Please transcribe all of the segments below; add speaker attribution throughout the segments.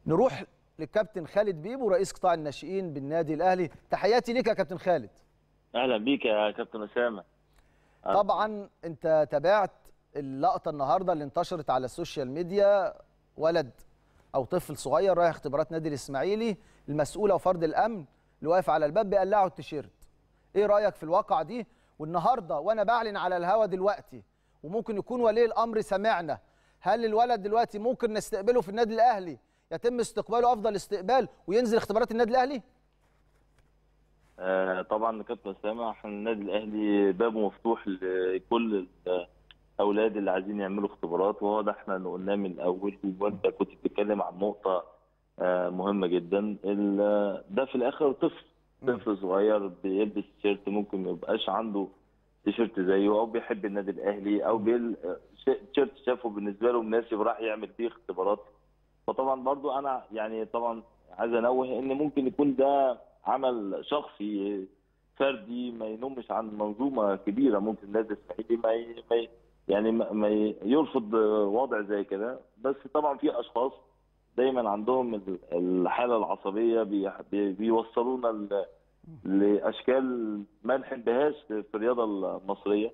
Speaker 1: نروح للكابتن خالد بيبو رئيس قطاع الناشئين بالنادي الاهلي تحياتي ليك يا كابتن خالد
Speaker 2: اهلا بيك يا كابتن اسامه آه.
Speaker 1: طبعا انت تابعت اللقطه النهارده اللي انتشرت على السوشيال ميديا ولد او طفل صغير رايح اختبارات نادي الاسماعيلي المسؤول او فرد الامن اللي واقف على الباب بيقلعه التيشيرت ايه رايك في الواقعه دي والنهارده وانا بعلن على الهوا دلوقتي وممكن يكون ولي الامر سمعنا هل الولد دلوقتي ممكن نستقبله في النادي الاهلي يتم استقباله افضل استقبال وينزل اختبارات النادي الاهلي
Speaker 2: آه طبعا كابتن اسامه احنا النادي الاهلي بابه مفتوح لكل الاولاد اللي عايزين يعملوا اختبارات وهو ده احنا اللي قلناه من الاول وانت كنت بتتكلم عن نقطه آه مهمه جدا ده في الاخر طفل طفل صغير بيلبس تيشيرت ممكن ما يبقاش عنده تيشيرت زيه او بيحب النادي الاهلي او بيل تيشيرت شافه بالنسبه له مناسب راح يعمل فيه اختبارات فطبعا برضو انا يعني طبعا عايز انوه ان ممكن يكون ده عمل شخصي فردي ما ينمش عن منظومه كبيره ممكن النادي الاسماعيلي ما, ي... ما ي... يعني ما, ما يرفض وضع زي كده بس طبعا في اشخاص دايما عندهم الحاله العصبيه بي... بي... بيوصلونا لاشكال ما نحبهاش في الرياضه المصريه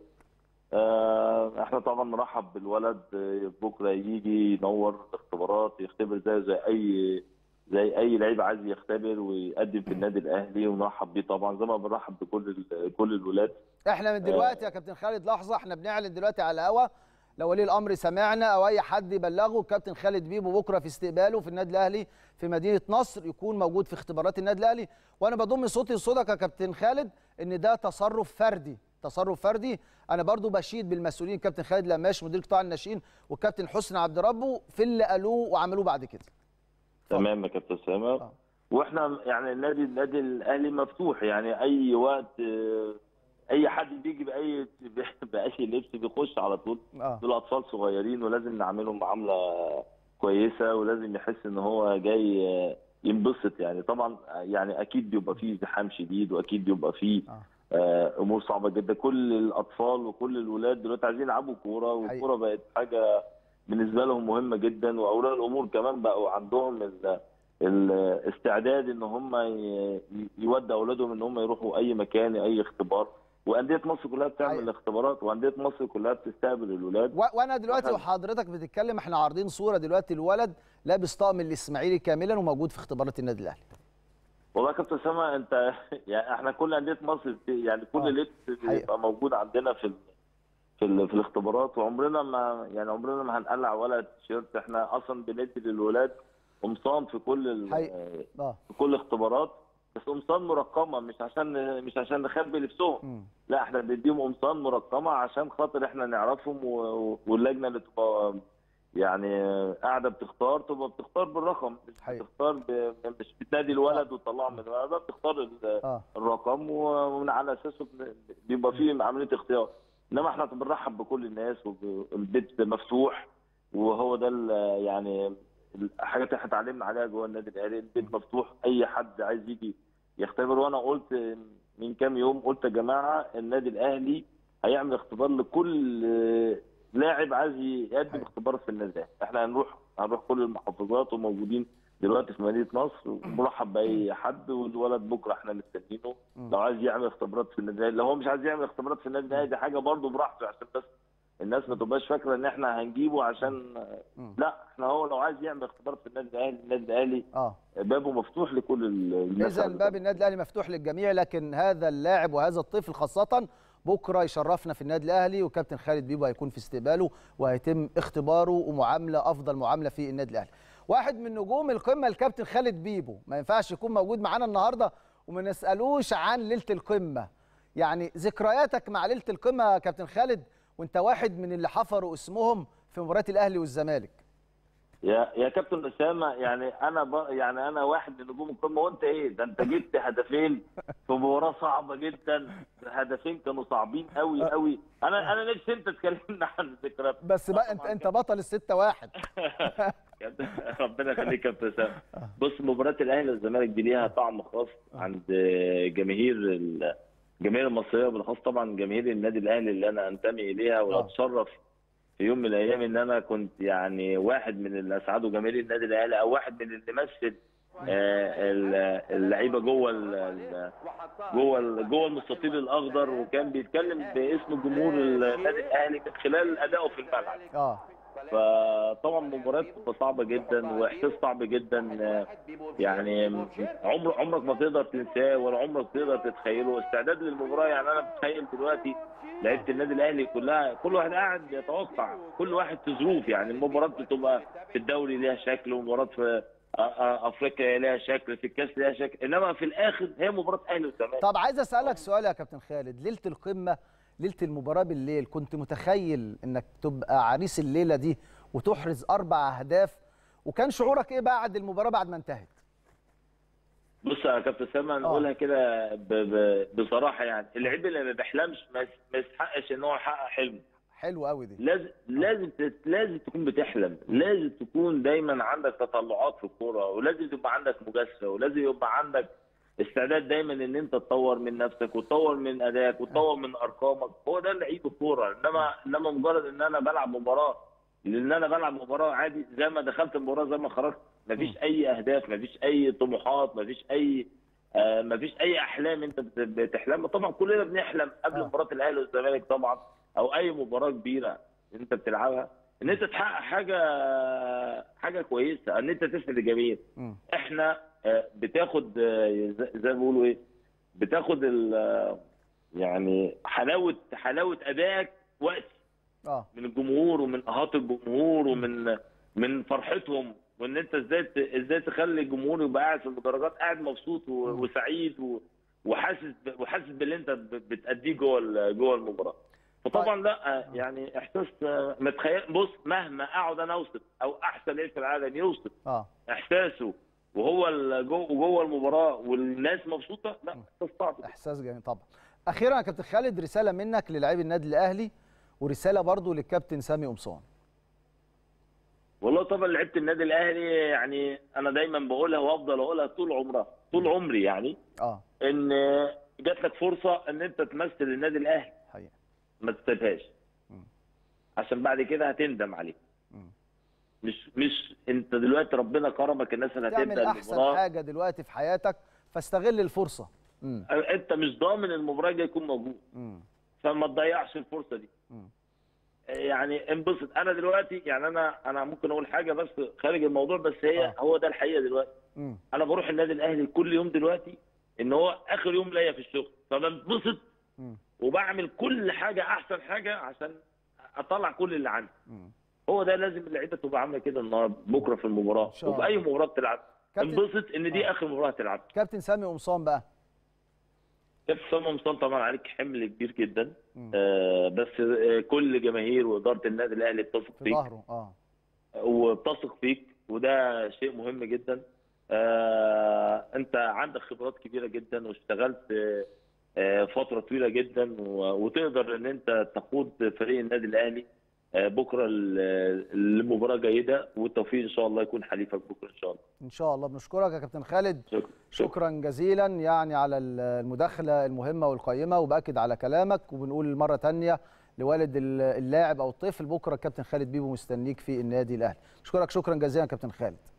Speaker 2: احنا طبعا نرحب بالولد بكره يجي ينور الاختبارات يختبر زي زي اي زي اي لعيب عايز يختبر ويقدم في النادي الاهلي ونرحب بيه طبعا زي ما بنرحب بكل كل الولاد
Speaker 1: احنا من دلوقتي يا كابتن خالد لحظه احنا بنعلن دلوقتي على الهوا لو ولي الامر سمعنا او اي حد يبلغه كابتن خالد بيبو بكره في استقباله في النادي الاهلي في مدينه نصر يكون موجود في اختبارات النادي الاهلي وانا بضم صوتي لصوتك يا كابتن خالد ان ده تصرف فردي تصرف فردي انا برضو بشيد بالمسؤولين كابتن خالد لماش مدير قطاع الناشئين والكابتن حسني عبد ربه في اللي قالوه وعملوه بعد كده
Speaker 2: تمام يا كابتن اسامه آه. واحنا يعني النادي النادي الاهلي مفتوح يعني اي وقت اي حد بيجي باي باي لبس بيخش على طول
Speaker 1: آه.
Speaker 2: دول اطفال صغيرين ولازم نعملهم معامله كويسه ولازم يحس ان هو جاي ينبسط يعني طبعا يعني اكيد بيبقى فيه زحام شديد واكيد بيبقى فيه آه. امور صعبه جدا كل الاطفال وكل الولاد دلوقتي عايزين يلعبوا كوره والكوره بقت حاجه بالنسبه لهم مهمه جدا واولياء الامور كمان بقوا عندهم الاستعداد ان هم يودوا اولادهم ان هم يروحوا اي مكان اي اختبار وانديه مصر كلها بتعمل أيوة. اختبارات وانديه مصر كلها بتستقبل الولاد
Speaker 1: و... وانا دلوقتي وحضرتك بتتكلم احنا عارضين صوره دلوقتي الولد لابس طقم الاسماعيلي كاملا وموجود في اختبارات النادي الاهلي
Speaker 2: والله يا كابتن اسامه انت يعني احنا كل انديه مصر يعني كل آه. لبس بيبقى موجود عندنا في في, في الاختبارات وعمرنا ما يعني عمرنا ما هنقلع ولا تيشيرت احنا اصلا بندي للولاد قمصان في كل
Speaker 1: آه.
Speaker 2: في كل الاختبارات بس قمصان مرقمه مش عشان مش عشان نخبي لبسهم
Speaker 1: م.
Speaker 2: لا احنا بنديهم قمصان مرقمه عشان خاطر احنا نعرفهم واللجنه اللي تبقى يعني قاعده بتختار تبقى بتختار بالرقم مش
Speaker 1: حقيقي.
Speaker 2: بتختار ب... مش بتنادي الولد وتطلعه من الولد بتختار
Speaker 1: آه.
Speaker 2: الرقم ومن على اساسه بيبقى فيه عمليه اختيار انما احنا بنرحب بكل الناس والبيت مفتوح وهو ده يعني الحاجات اللي احنا اتعلمنا عليها جوه النادي الاهلي البيت مفتوح اي حد عايز يجي يختبر وانا قلت من كام يوم قلت يا جماعه النادي الاهلي هيعمل اختبار لكل لاعب عايز يقدم اختبار في النادي الاهلي احنا هنروح هنروح كل المحافظات وموجودين دلوقتي في مدينه نصر مرحب باي حد والولد بكره احنا مستنيينه لو عايز يعمل اختبارات في النادي الاهلي لو هو مش عايز يعمل اختبارات في النادي الاهلي دي حاجه برضه براحته عشان بس الناس ما تبقاش فاكره ان احنا هنجيبه عشان لا احنا هو لو عايز يعمل اختبارات في النادي الاهلي النادي الاهلي
Speaker 1: اه
Speaker 2: بابه مفتوح لكل الناس
Speaker 1: اذا باب النادي الاهلي مفتوح للجميع لكن هذا اللاعب وهذا الطفل خاصه بكره يشرفنا في النادي الاهلي وكابتن خالد بيبو هيكون في استقباله وهيتم اختباره ومعامله افضل معامله في النادي الاهلي واحد من نجوم القمه الكابتن خالد بيبو ما ينفعش يكون موجود معانا النهارده وما نسالوش عن ليله القمه يعني ذكرياتك مع ليله القمه يا كابتن خالد وانت واحد من اللي حفروا اسمهم في مباريات الاهلي والزمالك
Speaker 2: يا يا كابتن اسامه يعني انا ب... يعني انا واحد من نجوم القمه وانت ايه ده انت جبت هدفين في مباراه صعبه جدا هدفين كانوا صعبين قوي قوي انا انا نفسي انت تكلمنا عن الذكريات
Speaker 1: بس بقى انت انت بطل الستة واحد
Speaker 2: ربنا يخليك يا كابتن اسامه بص مباراه الاهلي والزمالك دي ليها طعم خاص عند جماهير الجماهير المصريه وبالاخص طبعا جماهير النادي الاهلي اللي انا انتمي اليها واتشرف في يوم من الايام ان انا كنت يعني واحد من اللي اسعدوا جماهير النادي الاهلي او واحد من اللي مثل آه، ال- اللعيبه جوه ال- ال- جوه ال- جوه المستطيل الاخضر وكان بيتكلم باسم جمهور النادي الاهلي من خلال ادائه في الملعب
Speaker 1: اه
Speaker 2: فطبعا مباراه بتبقى صعبه جدا واحساس صعب جدا آه، يعني عمر عمرك ما تقدر تنساه ولا عمرك تقدر تتخيله استعداد للمباراه يعني انا بتخيل دلوقتي لعيبه النادي الاهلي كلها كل واحد قاعد يتوقع كل واحد في ظروف يعني المباراه بتبقى في الدوري ليها شكل ومباراه في آه، آه، افريقيا ليها شكل في الكاس ليها شكل انما في الاخر هي مباراه اهلي والزمالك
Speaker 1: طب عايز اسالك سؤال يا كابتن خالد ليله القمه ليله المباراه بالليل كنت متخيل انك تبقى عريس الليله دي وتحرز اربع اهداف وكان شعورك ايه بعد المباراه بعد ما انتهت
Speaker 2: بص يا كابتن سلمى نقولها كده ب- ب- بصراحه يعني اللعيب اللي ما بيحلمش ما يس- ما يستحقش ان هو يحقق حلمه
Speaker 1: حلو قوي دي
Speaker 2: لازم لازم تت- لازم تكون بتحلم لازم تكون دايما عندك تطلعات في الكوره ولازم تبقى عندك مجازفه ولازم يبقى عندك استعداد دايما ان انت تطور من نفسك وتطور من ادائك وتطور من ارقامك هو ده لعيب الكوره انما انما مجرد ان انا بلعب مباراه لان انا بلعب مباراه عادي زي ما دخلت المباراه زي ما خرجت مفيش اي اهداف مفيش اي طموحات مفيش اي آه مفيش اي احلام انت بت- بتحلمها طبعا كلنا بنحلم قبل
Speaker 1: آه.
Speaker 2: مباراه الاهلي والزمالك طبعا او اي مباراه كبيره انت بتلعبها ان انت تحقق حاجه حاجه كويسه ان انت تسعد الجميع
Speaker 1: مم.
Speaker 2: احنا آه، بتاخد آه، زي زي ما بيقولوا ايه بتاخد ال- آه، يعني حلاوه حلاوه ادائك وقت
Speaker 1: اه
Speaker 2: من الجمهور ومن اهات الجمهور ومن من فرحتهم وان انت ازاي ت- ازاي تخلي الجمهور يبقى قاعد في المدرجات قاعد مبسوط و-
Speaker 1: مم.
Speaker 2: وسعيد و- وحاسس ب- وحاسس باللي انت ب- بتأديه جوه ال- جوه المباراه فطبعا لا آه، يعني احساس آه، متخيل بص مهما اقعد انا اوصف او احسن لعيب في العالم يوصف
Speaker 1: اه
Speaker 2: احساسه وهو ال- جو- جوه المباراه والناس مبسوطه لا احساس صعب
Speaker 1: احساس جميل طبعا اخيرا يا كابتن خالد رساله منك للاعبي النادي الاهلي ورساله برضو للكابتن سامي قمصان
Speaker 2: والله طبعا لعيبه النادي الاهلي يعني انا دايما بقولها وافضل اقولها طول عمرها طول عمري يعني
Speaker 1: اه
Speaker 2: ان جات لك فرصه ان انت تمثل النادي الاهلي
Speaker 1: حقيقه
Speaker 2: ما تسيبهاش
Speaker 1: مم.
Speaker 2: عشان بعد كده هتندم عليه
Speaker 1: مم.
Speaker 2: مش مش انت دلوقتي ربنا كرمك الناس اللي
Speaker 1: تعمل
Speaker 2: هتبدا
Speaker 1: احسن
Speaker 2: المباراه
Speaker 1: حاجه دلوقتي في حياتك فاستغل الفرصه مم.
Speaker 2: انت مش ضامن المباراه دي يكون موجود
Speaker 1: مم.
Speaker 2: فما تضيعش الفرصه دي
Speaker 1: مم.
Speaker 2: يعني انبسط انا دلوقتي يعني انا انا ممكن اقول حاجه بس خارج الموضوع بس هي
Speaker 1: آه.
Speaker 2: هو ده الحقيقه دلوقتي
Speaker 1: مم.
Speaker 2: انا بروح النادي الاهلي كل يوم دلوقتي ان هو اخر يوم ليا في الشغل فبنبسط
Speaker 1: مم.
Speaker 2: وبعمل كل حاجه احسن حاجه عشان اطلع كل اللي عندي
Speaker 1: مم.
Speaker 2: هو ده لازم اللعيبه تبقى عامله كده النهارده بكره في المباراه
Speaker 1: إن شاء
Speaker 2: وفي اي
Speaker 1: الله.
Speaker 2: مباراه بتلعب
Speaker 1: كابتن-
Speaker 2: انبسط ان دي
Speaker 1: آه.
Speaker 2: اخر مباراه هتلعب
Speaker 1: كابتن سامي قمصان بقى
Speaker 2: كابتن سامي مصطفى طبعا عليك حمل كبير جدا
Speaker 1: مم.
Speaker 2: آه بس آه كل جماهير واداره النادي الاهلي بتثق
Speaker 1: في
Speaker 2: فيك
Speaker 1: ظهره اه
Speaker 2: وبتثق فيك وده شيء مهم جدا آه انت عندك خبرات كبيره جدا واشتغلت آه فتره طويله جدا و- وتقدر ان انت تقود فريق النادي الاهلي آه بكره ل- لمباراه جيده والتوفيق ان شاء الله يكون حليفك بكره ان شاء الله
Speaker 1: ان شاء الله بنشكرك يا كابتن خالد
Speaker 2: شكرا
Speaker 1: شكرا جزيلا يعني على المداخله المهمه والقيمه وباكد على كلامك وبنقول مره تانية لوالد اللاعب او الطفل بكره الكابتن خالد بيبو مستنيك في النادي الاهلي اشكرك شكرا جزيلا يا كابتن خالد